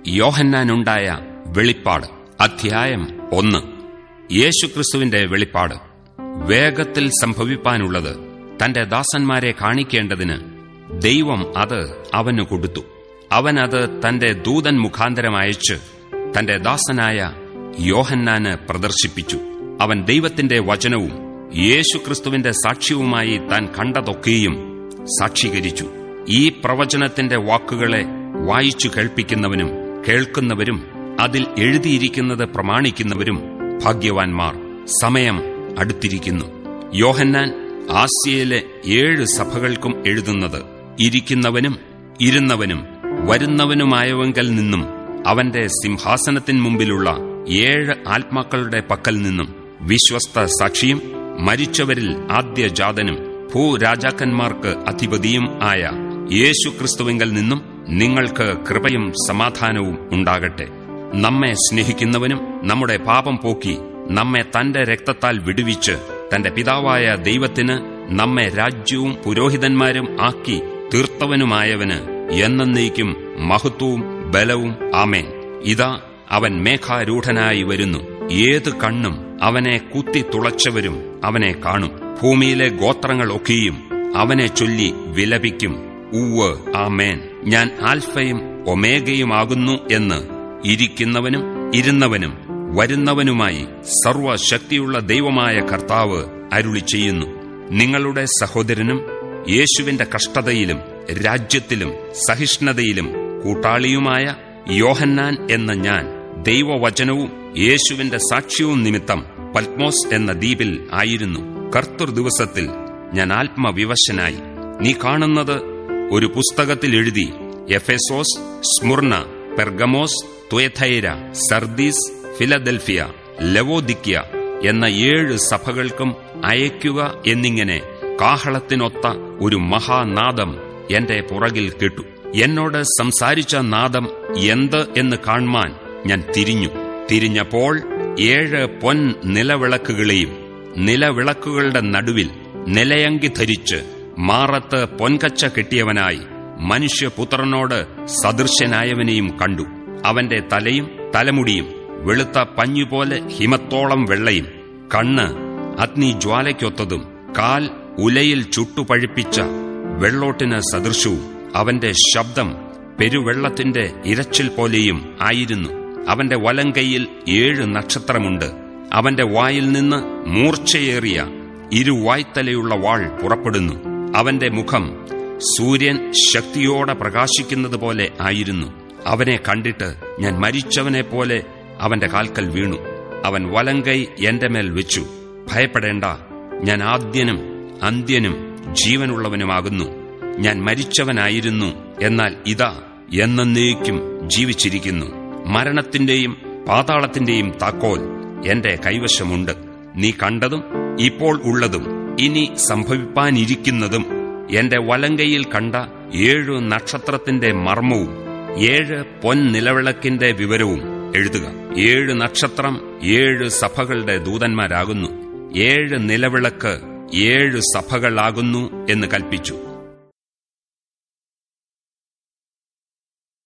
യോഹന്നാനുണ്ടായ വെളിപ്പാട് അധ്യായം ഒന്ന് യേശുക്രിസ്തുവിന്റെ വെളിപ്പാട് വേഗത്തിൽ സംഭവിപ്പാനുള്ളത് തന്റെ ദാസന്മാരെ കാണിക്കേണ്ടതിന് ദൈവം അത് അവന് കൊടുത്തു അവൻ അത് തന്റെ ദൂതൻ മുഖാന്തരം അയച്ച് തന്റെ ദാസനായ യോഹന്നാന് പ്രദർശിപ്പിച്ചു അവൻ ദൈവത്തിന്റെ വചനവും യേശുക്രിസ്തുവിന്റെ സാക്ഷ്യവുമായി താൻ കണ്ടതൊക്കെയും സാക്ഷീകരിച്ചു ഈ പ്രവചനത്തിന്റെ വാക്കുകളെ വായിച്ചു കേൾപ്പിക്കുന്നവനും കേൾക്കുന്നവരും അതിൽ എഴുതിയിരിക്കുന്നത് പ്രമാണിക്കുന്നവരും ഭാഗ്യവാൻമാർ സമയം അടുത്തിരിക്കുന്നു യോഹന്നാൻ ആസ്യയിലെ ഏഴ് സഭകൾക്കും എഴുതുന്നത് ഇരിക്കുന്നവനും ഇരുന്നവനും വരുന്നവനുമായവങ്കൽ നിന്നും അവന്റെ സിംഹാസനത്തിൻ മുമ്പിലുള്ള ഏഴ് ആത്മാക്കളുടെ പക്കൽ നിന്നും വിശ്വസ്ത സാക്ഷിയും മരിച്ചവരിൽ ആദ്യജാതനും ഭൂരാജാക്കന്മാർക്ക് അധിപതിയും ആയ യേശുക്രിസ്തുവിങ്കൽ നിന്നും നിങ്ങൾക്ക് കൃപയും സമാധാനവും ഉണ്ടാകട്ടെ നമ്മെ സ്നേഹിക്കുന്നവനും നമ്മുടെ പാപം പോക്കി നമ്മെ തന്റെ രക്തത്താൽ വിടുവിച്ച് തന്റെ പിതാവായ ദൈവത്തിന് നമ്മെ രാജ്യവും പുരോഹിതന്മാരും ആക്കി തീർത്തവനുമായവന് എന്നേക്കും മഹത്വവും ബലവും ആമേൻ ഇതാ അവൻ മേഘാരൂഢനായി വരുന്നു ഏത് കണ്ണും അവനെ കുത്തി തുളച്ചവരും അവനെ കാണും ഭൂമിയിലെ ഗോത്രങ്ങൾ ഒക്കെയും അവനെ ചൊല്ലി വിലപിക്കും ഉവ് ആമേൻ ഞാൻ ആൽഫയും ഒമേഗയുമാകുന്നു എന്ന് ഇരിക്കുന്നവനും ഇരുന്നവനും വരുന്നവനുമായി സർവശക്തിയുള്ള ദൈവമായ കർത്താവ് അരുളി ചെയ്യുന്നു നിങ്ങളുടെ സഹോദരനും യേശുവിന്റെ കഷ്ടതയിലും രാജ്യത്തിലും സഹിഷ്ണുതയിലും കൂട്ടാളിയുമായ യോഹന്നാൻ എന്ന ഞാൻ ദൈവവചനവും യേശുവിന്റെ സാക്ഷ്യവും നിമിത്തം പത്മോസ് എന്ന ദ്വീപിൽ ആയിരുന്നു കർത്തൃ ദിവസത്തിൽ ഞാൻ ആത്മവിവശനായി നീ കാണുന്നത് ഒരു പുസ്തകത്തിൽ എഴുതി Ephesus Smyrna Pergamos Thyatira Sardis Philadelphia Laodicea എന്ന ഏഴ് സഭകൾക്കും അയക്കുക എന്നിങ്ങനെ കാഹളത്തിനൊത്ത ഒരു മഹാനാദം എന്റെ പുറകിൽ കേട്ടു എന്നോട് സംസാരിച്ച നാദം എന്ത് എന്ന് കാൺമാൻ ഞാൻ തിരിഞ്ഞു തിരിഞ്ഞപ്പോൾ ഏഴ് പൊൻ നിലവിളക്കുകളെയും നിലവിളക്കുകളുടെ നടുവിൽ നിലയങ്കി ധരിച്ച് മാറത്ത് പൊൻകച്ച കെട്ടിയവനായി മനുഷ്യപുത്രനോട് സദൃശനായവനെയും കണ്ടു അവന്റെ തലയും തലമുടിയും വെളുത്ത പഞ്ഞുപോലെ ഹിമത്തോളം വെള്ളയും കണ്ണ് അഗ്നിജ്വാലയ്ക്കൊത്തതും കാൽ ഉലയിൽ ചുട്ടുപഴിപ്പിച്ച വെള്ളോട്ടിന് സദൃശവും അവന്റെ ശബ്ദം പെരുവെള്ളത്തിന്റെ ഇരച്ചിൽ പോലെയും ആയിരുന്നു അവന്റെ വലങ്കൈയിൽ ഏഴ് നക്ഷത്രമുണ്ട് അവന്റെ വായിൽ നിന്ന് മൂർച്ചയേറിയ ഇരുവായ്ത്തലയുള്ള വാൾ പുറപ്പെടുന്നു അവന്റെ മുഖം സൂര്യൻ ശക്തിയോടെ പ്രകാശിക്കുന്നത് പോലെ ആയിരുന്നു അവനെ കണ്ടിട്ട് ഞാൻ മരിച്ചവനെ പോലെ അവന്റെ കാൽക്കൽ വീണു അവൻ വലങ്കൈ എന്റെ മേൽ വെച്ചു ഭയപ്പെടേണ്ട ഞാൻ ആദ്യനും അന്ത്യനും ജീവനുള്ളവനുമാകുന്നു ഞാൻ മരിച്ചവനായിരുന്നു എന്നാൽ ഇതാ എന്നേക്കും ജീവിച്ചിരിക്കുന്നു മരണത്തിന്റെയും പാതാളത്തിന്റെയും താക്കോൽ എന്റെ കൈവശമുണ്ട് നീ കണ്ടതും ഇപ്പോൾ ഉള്ളതും ഇനി സംഭവിപ്പാനിരിക്കുന്നതും എന്റെ വലങ്കയിൽ കണ്ട ഏഴു നക്ഷത്രത്തിന്റെ മർമ്മവും ഏഴ് പൊൻ നിലവിളക്കിന്റെ വിവരവും എഴുതുക ഏഴ് നക്ഷത്രം ഏഴ് സഭകളുടെ ദൂതന്മാരാകുന്നു ഏഴ് നിലവിളക്ക് ഏഴ് സഭകളാകുന്നു എന്ന് കൽപ്പിച്ചു